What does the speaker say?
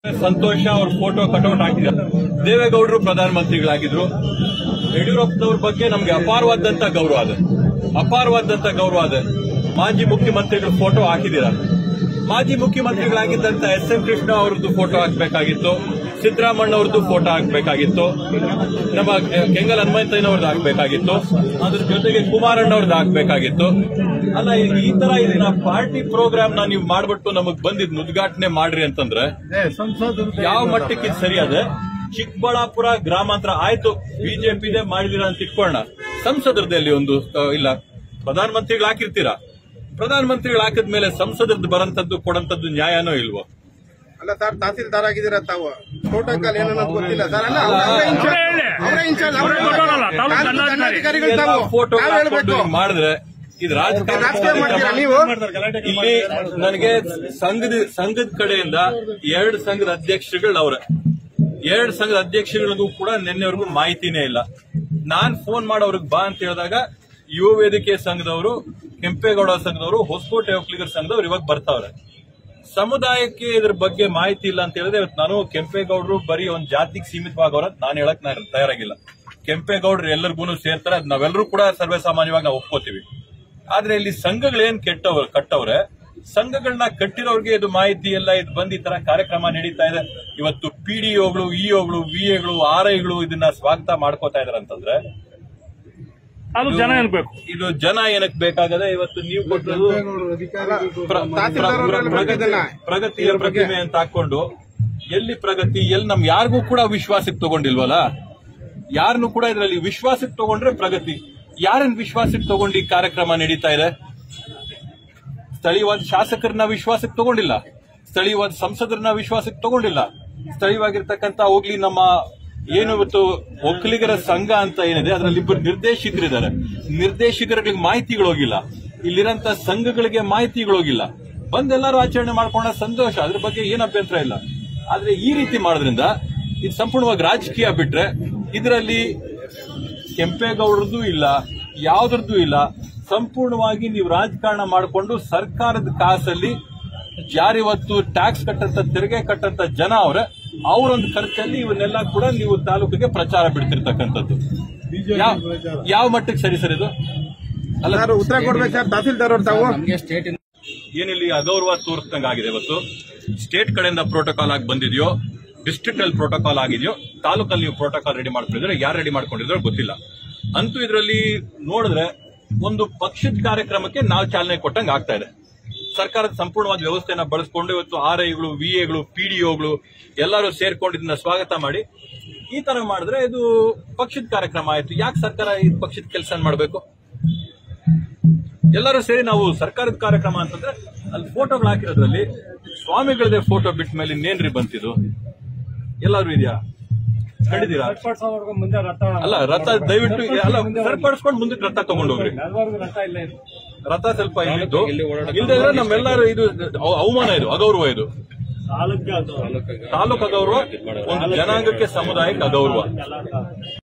ಸಂತೋಷ ಅವ್ರ photo cutout ಹಾಕಿದ್ದಾರೆ ದೇವೇಗೌಡರು ಪ್ರಧಾನಮಂತ್ರಿಗಳಾಗಿದ್ರು ಯಡಿಯೂರಪ್ಪನವ್ರ ಬಗ್ಗೆ ನಮ್ಗೆ ಅಪಾರವಾದಂತ ಗೌರವ ಅದ ಅಪಾರವಾದಂತ ಗೌರವ ಅದ ಮಾಜಿ ಮುಖ್ಯಮಂತ್ರಿಗಳ ಫೋಟೋ ಹಾಕಿದ್ದೀರ ಮಾಜಿ ಮುಖ್ಯಮಂತ್ರಿಗಳಾಗಿದ್ದಂತ ಎಸ್ ಎಂ ಕೃಷ್ಣ ಅವ್ರದ್ದು ಫೋಟೋ ಹಾಕಬೇಕಾಗಿತ್ತು ಸಿದ್ದರಾಮಣ್ಣ ಅವ್ರದ್ದು ಫೋಟೋ ಹಾಕಬೇಕಾಗಿತ್ತು ನಮ್ಮ ಕೆಂಗಲ್ ಹನುಮಂತಯ್ಯನವ್ರದ್ದು ಹಾಕಬೇಕಾಗಿತ್ತು ಅದ್ರ ಜೊತೆಗೆ ಕುಮಾರಣ್ಣ ಅವ್ರದ್ದು ಹಾಕಬೇಕಾಗಿತ್ತು ಅಲ್ಲ ಈ- ಈ ತರ ಇದನ್ನ ಪಾರ್ಟಿ ಪ್ರೋಗ್ರಾಮ್ ನ ನೀವು ಮಾಡ್ಬಿಟ್ಟು ನಮಗ್ ಬಂದಿದ್ ಉದ್ಘಾಟನೆ ಮಾಡ್ರಿ ಅಂತಂದ್ರೆ ಯಾವ ಮಟ್ಟಕ್ಕೆ ಇದು ಸರಿ ಅದ ಚಿಕ್ಕಬಳ್ಳಾಪುರ ಗ್ರಾಮಾಂತರ ಆಯ್ತು ಬಿಜೆಪಿದೆ ಮಾಡಿದಿರ ಅಂತ ಇಟ್ಕೊಳ್ಳೋಣ ಸಂಸದರದಲ್ಲಿ ಒಂದು ಆ, ಇಲ್ಲ ಪ್ರಧಾನಮಂತ್ರಿಗಳು ಹಾಕಿರ್ತೀರಾ ಪ್ರಧಾನಮಂತ್ರಿಗಳು ಹಾಕಿದ್ಮೇಲೆ ಸಂಸದರದ್ದು ಬರಂತದ್ದು ಕೊಡಂತದ್ದು ನ್ಯಾಯನೋ ಇಲ್ವೋ ಅಲ್ಲ ಸರ್ ತಹಸೀಲ್ದಾರ್ ಆಗಿದ್ದೀರ ತಾವು ಪ್ರೋಟೋಕಾಲ್ ಏನನ್ನ ಗೊತ್ತಿಲ್ಲ ಸರ್ ಅಲ್ಲ ಅವರೇ ಇನ್ಚಾರ್ಜ್ ಅವರೇ ಅಧಿಕಾರಿಗಳು ತಾವು ಫೋಟೋ ತಾವು ಹೇಳ್ಬೇಕು ಮಾಡಿದ್ರೆ ಇದು ರಾಜಕೀಯ ರಾಜಕಾರಣ ಮಾಡ್ತೀರಾ ನೀವು ಇಲ್ಲಿ ನನಗೆ ಸಂಘದ ಸಂಘದ ಕಡೆಯಿಂದ ಎರಡು ಸಂಘದ ಅಧ್ಯಕ್ಷರುಗಳು ಅವ್ರೆ ಎರಡು ಸಂಘದ ಅಧ್ಯಕ್ಷಗಳಿಗೂ ಕೂಡ ನಿನ್ನೆವರೆಗೂ ಮಾಹಿತಿನೇ ಇಲ್ಲ ನಾನ್ ಫೋನ್ ಮಾಡೋರ್ಗ್ ಬಾ ಅಂತ ಹೇಳಿದಾಗ ಯುವ ವೇದಿಕೆ ಸಂಘದವರು ಕೆಂಪೇಗೌಡ ಸಂಘದವರು ಹೊಸಕೋಟೆ ಒಕ್ಕಲಿಗರ ಸಂಘದವ್ರು ಇವಾಗ ಬರ್ತಾವ್ರೆ ಸಮುದಾಯಕ್ಕೆ ಇದ್ರ ಬಗ್ಗೆ ಮಾಹಿತಿ ಇಲ್ಲ ಅಂತ ಹೇಳಿದ್ರೆ ಇವತ್ತು ನಾನು ಕೆಂಪೇಗೌಡರು ಬರೀ ಒಂದ್ ಜಾತಿಗೆ ಸೀಮಿತವಾಗವ್ರ ಅಂತ ನಾನು ಹೇಳಕ್ ನಾನು ತಯಾರಾಗಿಲ್ಲ ಕೆಂಪೇಗೌಡರು ಎಲ್ಲರಿಗೂ ಸೇರ್ತಾರೆ ಅದ್ ನಾವೆಲ್ಲರೂ ಕೂಡ ಸರ್ವೇ ಸಾಮಾನ್ಯವಾಗಿ ನಾವು ಒಪ್ಕೋತೀವಿ ಆದ್ರೆ ಇಲ್ಲಿ ಸಂಘಗಳೇನ್ ಕೆಟ್ಟವ್ರ ಕಟ್ಟವ್ರೆ ಸಂಘಗಳನ್ನ ಕಟ್ಟಿರೋರ್ಗೆ ಇದು ಮಾಹಿತಿ ಎಲ್ಲ ಇದು ಬಂದ್ ಈ ತರ ಕಾರ್ಯಕ್ರಮ ನಡೀತಾ ಇದೆ ಇವತ್ತು ಪಿಡಿಒಗಳು ಇಒಗಳು ವಿಎಗಳು ಆರ್ ಐಗಳು ಇದನ್ನ ಸ್ವಾಗತ ಮಾಡ್ಕೋತಾ ಇದಾರೆ ಅಂತಂದ್ರೆ ಅದು ಜನ ಏನ್ಬೇಕು ಇದು ಜನ ಏನಕ್ಕೆ ಬೇಕಾಗದೆ ಇವತ್ತು ನೀವು ಕೊಟ್ಟಿರೋದು ಪ್ರ- ತಹಸೀಲ್ದಾರ್ ಪ್ರ- ಅವ್ರನ್ನ ಪ್ರಗತಿ- ಇದನ್ನ ಪ್ರಗತಿಯ ಪ್ರತಿಮೆ ಅಂತ ಹಾಕೊಂಡು ಎಲ್ಲಿ ಪ್ರಗತಿ ಎಲ್ಲಿ ನಮ್ ಯಾರಿಗೂ ಕೂಡ ವಿಶ್ವಾಸಕ್ಕೆ ತಗೊಂಡಿಲ್ವಲ್ಲ ಯಾರನ್ನು ಕೂಡ ಇದರಲ್ಲಿ ವಿಶ್ವಾಸಕ್ಕೆ ತಗೊಂಡ್ರೆ ಪ್ರಗತಿ ಯಾರನ್ನ ವಿಶ್ವಾಸಕ್ಕೆ ತಗೊಂಡು ಈ ಕಾರ್ಯಕ್ರಮ ನಡೀತಾ ಇದೆ ಸ್ಥಳೀಯವಾದ ಶಾಸಕರನ್ನ ವಿಶ್ವಾಸಕ್ಕೆ ತಗೊಂಡಿಲ್ಲ ಸ್ಥಳೀಯವಾದ ಸಂಸದರನ್ನ ವಿಶ್ವಾಸಕ್ಕೆ ತಗೊಂಡಿಲ್ಲ ಸ್ಥಳೀಯವಾಗಿರ್ತಕ್ಕಂಥ ಹೋಗ್ಲಿ ನಮ್ಮ ಏನು ಇವತ್ತು ಒಕ್ಕಲಿಗರ ಸಂಘ ಅಂತ ಏನಿದೆ ಅದರಲ್ಲಿ ಇಬ್ಬರು ನಿರ್ದೇಶಕರಿದ್ದಾರೆ ನಿರ್ದೇಶಕರಿಗೆ ಮಾಹಿತಿಗಳು ಹೋಗಿಲ್ಲ ಇಲ್ಲಿರಂತ ಸಂಘಗಳಿಗೆ ಮಾಹಿತಿಗಳು ಹೋಗಿಲ್ಲ ಬಂದೆಲ್ಲರೂ ಆಚರಣೆ ಮಾಡ್ಕೊಂಡ ಸಂತೋಷ ಅದ್ರ ಬಗ್ಗೆ ಏನು ಅಭ್ಯಂತರ ಇಲ್ಲ ಆದ್ರೆ ಈ ರೀತಿ ಮಾಡೋದ್ರಿಂದ ಇದು ಸಂಪೂರ್ಣವಾಗಿ ರಾಜಕೀಯ ಬಿಟ್ರೆ ಇದರಲ್ಲಿ ಕೆಂಪೇಗೌಡರದ್ದು ಇಲ್ಲ ಯಾವ್ದ್ರದ್ದು ಇಲ್ಲ ಸಂಪೂರ್ಣವಾಗಿ ನೀವು ರಾಜಕಾರಣ ಮಾಡಿಕೊಂಡು ಸರ್ಕಾರದ ಕಾಸಲ್ಲಿ ಯಾರಿವತ್ತು ಟ್ಯಾಕ್ಸ್ ಕಟ್ಟಂತ ತೆರಿಗೆ ಕಟ್ಟಂತ ಜನ ಅವ್ರೆ ಅವರೊಂದು ಖರ್ಚಲ್ಲಿ ಇವನ್ನೆಲ್ಲ ಕೂಡ ನೀವು ತಾಲೂಕಿಗೆ ಪ್ರಚಾರ ಬಿಡ್ತಿರ್ತಕ್ಕಂಥದ್ದು ಯಾವ- ಯಾವ ಮಟ್ಟಕ್ಕೆ ಸರಿ ಸರ್ ಇದು ಅಲ್ಲ ಸರ್ ಉತ್ತರ ಕೊಡ್ಬೇಕು ಸರ್ ತಹಸೀಲ್ದಾರ್ ಅವ್ರು ತಾವು ಏನಿಲ್ಲಿ ಅಗೌರವ ತೋರಿಸ್ದಂಗೆ ಆಗಿದೆ ಇವತ್ತು ಸ್ಟೇಟ್ ಕಡೆಯಿಂದ ಪ್ರೋಟೋಕಾಲ್ ಆಗಿ ಬಂದಿದೆಯೋ ಡಿಸ್ಟ್ರಿಕ್ಟ್ ಅಲ್ಲಿ ಪ್ರೋಟೋಕಾಲ್ ಆಗಿದೆಯೋ ತಾಲೂಕಲ್ಲಿ ನೀವು ಪ್ರೋಟೋಕಾಲ್ ರೆಡಿ ಮಾಡ್ಕೊಂಡಿದ್ರೆ ಯಾರು ರೆಡಿ ಮಾಡ್ಕೊಂಡಿದ್ರೆ ಗೊತ್ತಿಲ್ಲ ಅಂತೂ ಇದರಲ್ಲಿ ನೋಡಿದ್ರೆ ಒಂದು ಪಕ್ಷದ ಕಾರ್ಯಕ್ರಮಕ್ಕೆ ನಾವು ಚಾಲನೆ ಕೊಟ್ಟಂಗೆ ಆಗ್ತಾ ಇದೆ ಸರ್ಕಾರದ ಸಂಪೂರ್ಣವಾದ ವ್ಯವಸ್ಥೆಯನ್ನ ಬಳಸ್ಕೊಂಡು ಇವತ್ತು ಆರ್ ಐಗಳು ವಿ ಎಗಳು ಪಿಡಿಒಗಳು ಎಲ್ಲರೂ ಸೇರ್ಕೊಂಡು ಇದನ್ನ ಸ್ವಾಗತ ಮಾಡಿ ಈ ತರ ಮಾಡಿದ್ರೆ ಇದು ಪಕ್ಷದ ಕಾರ್ಯಕ್ರಮ ಆಯ್ತು ಯಾಕೆ ಸರ್ಕಾರ ಈ ಪಕ್ಷದ ಕೆಲಸ ಮಾಡಬೇಕು ಎಲ್ಲರೂ ಸೇರಿ ನಾವು ಸರ್ಕಾರದ ಕಾರ್ಯಕ್ರಮ ಅಂತಂದ್ರೆ ಅಲ್ಲಿ ಫೋಟೋಗಳು ಹಾಕಿರೋದ್ರಲ್ಲಿ ಸ್ವಾಮಿಗಳದೇ ಫೋಟೋ ಬಿಟ್ಟ ಮೇಲೆ ಇನ್ನೇನ್ರಿ ಬಂತಿದು ಎಲ್ಲಾರು ಇದೆಯಾ ಕಂಡಿದ್ದೀರಾ ಮುಂದೆ ರಥ ಅಲ್ಲ ರಥ ದಯವಿಟ್ಟು ಅಲ್ಲ ಸರಿಪಡಿಸ್ಕೊಂಡು ಮುಂದಕ್ಕೆ ರಥ ತಗೊಂಡೋಗ್ರಿ ನಲ್ವರ್ಗು ರಥ ಇಲ್ಲ ಇದು ರಥ ಸ್ವಲ್ಪ ಇಲ್ಲಿದ್ದು ಇಲ್ಲದೆ ನಮ್ಮೆಲ್ಲರೂ ಇದು ಅವ- ಅವಮಾನ ಇದು ಅಗೌರವ ಇದು ತಾಲೂಕು ಅದು ತಾಲೂಕು ಅಗೌರವ ಒಂದು ಜನಾಂಗಕ್ಕೆ ಸಮುದಾಯಕ್ಕೆ ಅಗೌರವ